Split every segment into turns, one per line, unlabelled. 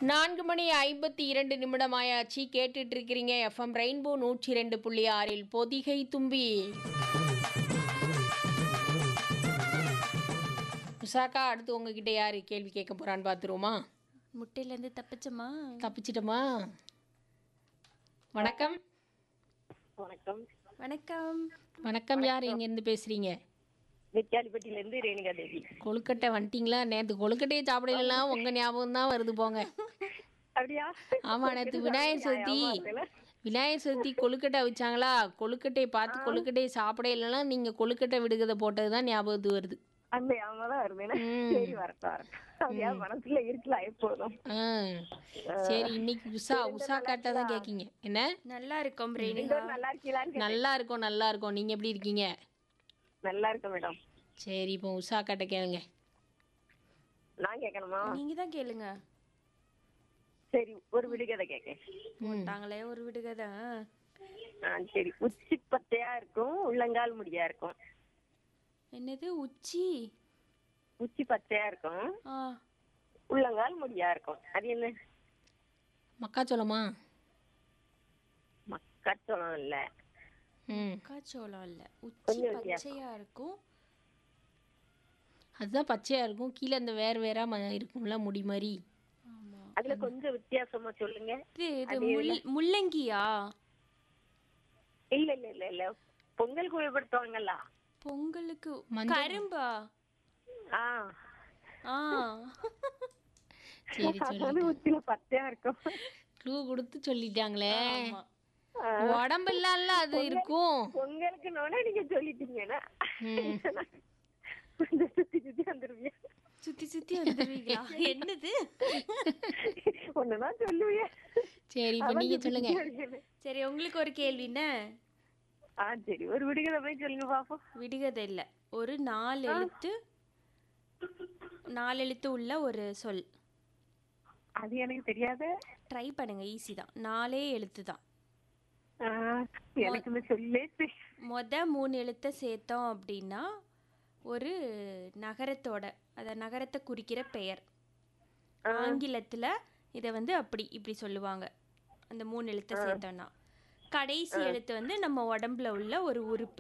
நான்கு மணி ஐம்பத்தி இரண்டு நிமிடம் ஆயாச்சு கேட்டுட்டு இருக்கிறீங்க எஃப்எம் ரெயின்போ நூற்றி ரெண்டு புள்ளி ஆறில் பொதிகை தும்பி உஷாக்கா அடுத்து உங்ககிட்ட யாரு கேள்வி கேட்க போறான்னு பார்த்துருவோமா
முட்டையிலேருந்து தப்பிச்சோமா
தப்பிச்சிட்டோமா வணக்கம்
வணக்கம்
வணக்கம்
வணக்கம் யார் எங்கேருந்து பேசுறீங்க
வெக்காலிப்பட்டியில இருந்து ரேணுகா தேவி
கொழுக்கட்டை வந்துட்டீங்களா நேற்று கொழுக்கட்டையே சாப்பிடலாம் உங்க ஞாபகம் தான் வருது போங்க
அப்படியா
ஆமா நேற்று விநாயகர் சதுர்த்தி விநாயகர் சதுர்த்தி கொழுக்கட்டை வச்சாங்களா கொழுக்கட்டையை பார்த்து கொழுக்கட்டையை சாப்பிட இல்லைன்னா நீங்க கொழுக்கட்டை விடுகதை போட்டது தான் ஞாபகத்துக்கு வருது
அந்த தான் வருது
ம்.
சரி வரட்டும் வரட்டும் அப்படியா மனசுல இருக்கலாம் எப்போதும்
ஆ சரி இன்னைக்கு உஷா உஷா காட்டா தான் கேட்கீங்க என்ன
நல்லா இருக்கோம் ரேணுகா
இன்னொரு நல்லா இருக்கீங்களான்னு கேட்டேன்.
நல்லா இருக்கும் நல்லா இருக்கும் நீங்க எப்படி இருக்கீங்க
நல்லா இருக்கேன் மேடம்
சரி இப்போ உஷா காட்ட கேளுங்க
நான் கேட்கணுமா
நீங்க தான் கேளுங்க
சரி ஒரு விடுகதை கேட்கேன்
ம்
தாங்களே ஒரு விடுகதை
ஆ சரி உச்சி பத்தையா இருக்கும் உள்ளங்கால் முடியா இருக்கும்
என்னது உச்சி
உச்சி பச்சையா இருக்கும்
ஆ
உள்ளங்கால் முடியா இருக்கும் அது என்ன
மக்காச்சோளமா
மக்காச்சோளம் இல்ல
ம்
மக்காச்சோளம் இல்ல உச்சி
கொஞ்சம் வித்தியாசம்.
பச்சையா இருக்கும்
அதுதான் பச்சையா இருக்கும் கீழே அந்த வேற வேற ம- இருக்கும்ல முடி மாதிரி
ஆமா
அதுல கொஞ்சம் வித்தியாசமா சொல்லுங்க
இது இது முள் முள்ளங்கியா
இல்ல இல்ல இல்ல இல்ல பொங்கல் குழிப்படுத்துவாங்கல்ல
பொங்கலுக்கு
மஞ்சள்.
கரும்பா
ஆ
ஆ
சரி
அது
சொல்லி
வந்து உச்சில பச்சையா இருக்கும்
க்ளூ கொடுத்து சொல்லிட்டாங்களே
ஆமா
ஆ.
உடம்பெல்லாம்ல அது இருக்கும்
பொங்கலுக்கு நோனே நீங்க சொல்லிட்டீங்கன்னா
ம்.
கொஞ்சம் சுத்தி சுத்தி வந்துருவீங்க
சுத்தி சுத்தி வந்துருவீங்களா என்னது
ஒண்ணுதான் சொல்லுவீங்க
சரி இப்போ நீங்க சொல்லுங்க
சரி உங்களுக்கு ஒரு கேள்வி என்ன
ஆ சரி ஒரு விடுகதை போய் சொல்லுங்க பாப்போம்
விடுகதை இல்ல ஒரு நாலு எழுத்து நாலு எழுத்து உள்ள ஒரு சொல்
அது எனக்கு தெரியாத
ட்ரை பண்ணுங்க ஈஸி தான் நாலே எழுத்து தான்
ஆ, எனக்கு இந்த சொல்லே தெரி-
மொத மூணு எழுத்தை சேர்த்தோம் அப்படின்னா ஒரு நகரத்தோட அத நகரத்தை குறிக்கிற பெயர் ஆங்கிலத்துல இதை வந்து அப்படி இப்படி சொல்லுவாங்க அந்த மூணு எழுத்தை சேர்த்தோம்னா கடைசி எழுத்து வந்து நம்ம உடம்புல உள்ள ஒரு உறுப்பு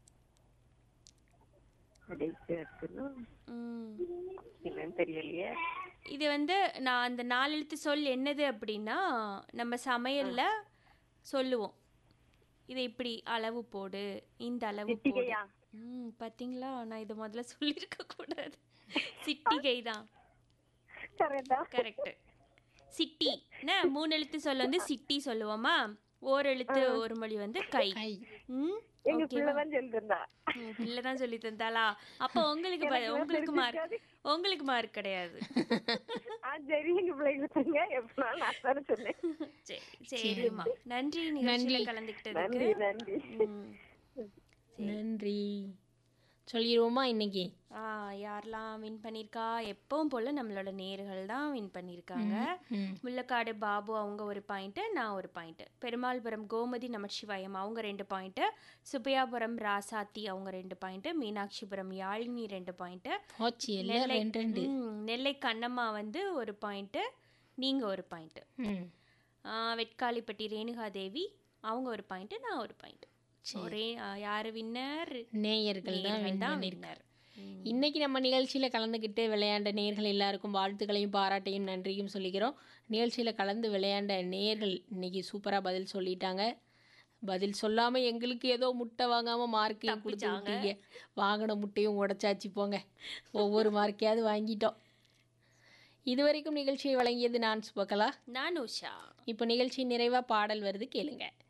கடைசி இருக்குன்னா,
ம்.
என்னன்னு தெரியலையே
இது வந்து நான் அந்த நாலு எழுத்து சொல் என்னது அப்படின்னா நம்ம சமையல்ல சொல்லுவோம் இதை இப்படி அளவு போடு இந்த அளவு போடு
சிட்டிகையா?
ம் பாத்தீங்களா நான் இதை முதல்ல சொல்லியிருக்க கூடாது சிட்டிகை தான்
கரெக்டா
கரெக்ட் சிட்டி என்ன மூணு எழுத்து சொல்ல வந்து சிட்டி சொல்லுவோமா ஓர் எழுத்து ஒரு மொழி வந்து கை
கை
ம்
எங்க
ஓகேவா
பிள்ளைதான் சொல்லிட்டு இருந்தா
உங்க பிள்ளை தான் சொல்லி தந்தாளா அப்போ உங்களுக்கு ப- உங்களுக்கு மார்க் உங்களுக்கு மார்க் கிடையாது
ஆ சரி எங்க பிள்ளைங்க சொல்லுங்க எப்பனாலும் நான் தானே சொன்னேன்
சரி சரிம்மா நன்றி நிகழ்ச்சியில கலந்துக்கிட்டதுக்கு
நன்றி நன்றி
ம்.
நன்றி சொல்லிடுவோமா இன்னைக்கு
ஆ யாரெல்லாம் வின் பண்ணியிருக்கா எப்பவும் போல நம்மளோட நேர்கள் தான் வின் பண்ணியிருக்காங்க
ம்.
முள்ளக்காடு பாபு அவங்க ஒரு பாயிண்ட்டு நான் ஒரு பாயிண்ட்டு பெருமாள்புரம் கோமதி நமச்சிவாயம் அவங்க ரெண்டு பாயிண்ட்டு சுப்பையாபுரம் ராசாத்தி அவங்க ரெண்டு பாயிண்ட்டு மீனாட்சிபுரம் யாழினி ரெண்டு பாயிண்ட்டு
போச்சு எல்லாம் ரெண்டு ரெண்டு
ம், நெல்லை கண்ணம்மா வந்து ஒரு பாயிண்ட்டு நீங்கள் ஒரு பாயிண்ட்டு
ம்
வெட்காளிப்பட்டி ரேணுகா தேவி அவங்க ஒரு பாயிண்ட்டு நான் ஒரு பாயிண்ட் ஒரே ஆ, யாரு வின்னர்
நேயர்கள் தான் win
தான்
பண்ணிருக்காங்க.
வின்னர்
இன்னைக்கு நம்ம நிகழ்ச்சியில் கலந்துக்கிட்டு விளையாண்ட நேயர்கள் எல்லாருக்கும் வாழ்த்துக்களையும் பாராட்டையும் நன்றியும் சொல்லிக்கிறோம் நிகழ்ச்சியில் கலந்து விளையாண்ட நேயர்கள் இன்னைக்கு சூப்பராக பதில் சொல்லிட்டாங்க பதில் சொல்லாமல் எங்களுக்கு ஏதோ முட்டை வாங்காமல் மார்க்கையும் கொடுத்து விட்டீங்க வாங்கின முட்டையும் உடைச்சாச்சு போங்க ஒவ்வொரு மார்க்கையாவது வாங்கிட்டோம் இதுவரைக்கும் நிகழ்ச்சியை வழங்கியது நான் சுபகலா
நான் உஷா
இப்போ நிகழ்ச்சி நிறைவாக பாடல் வருது கேளுங்க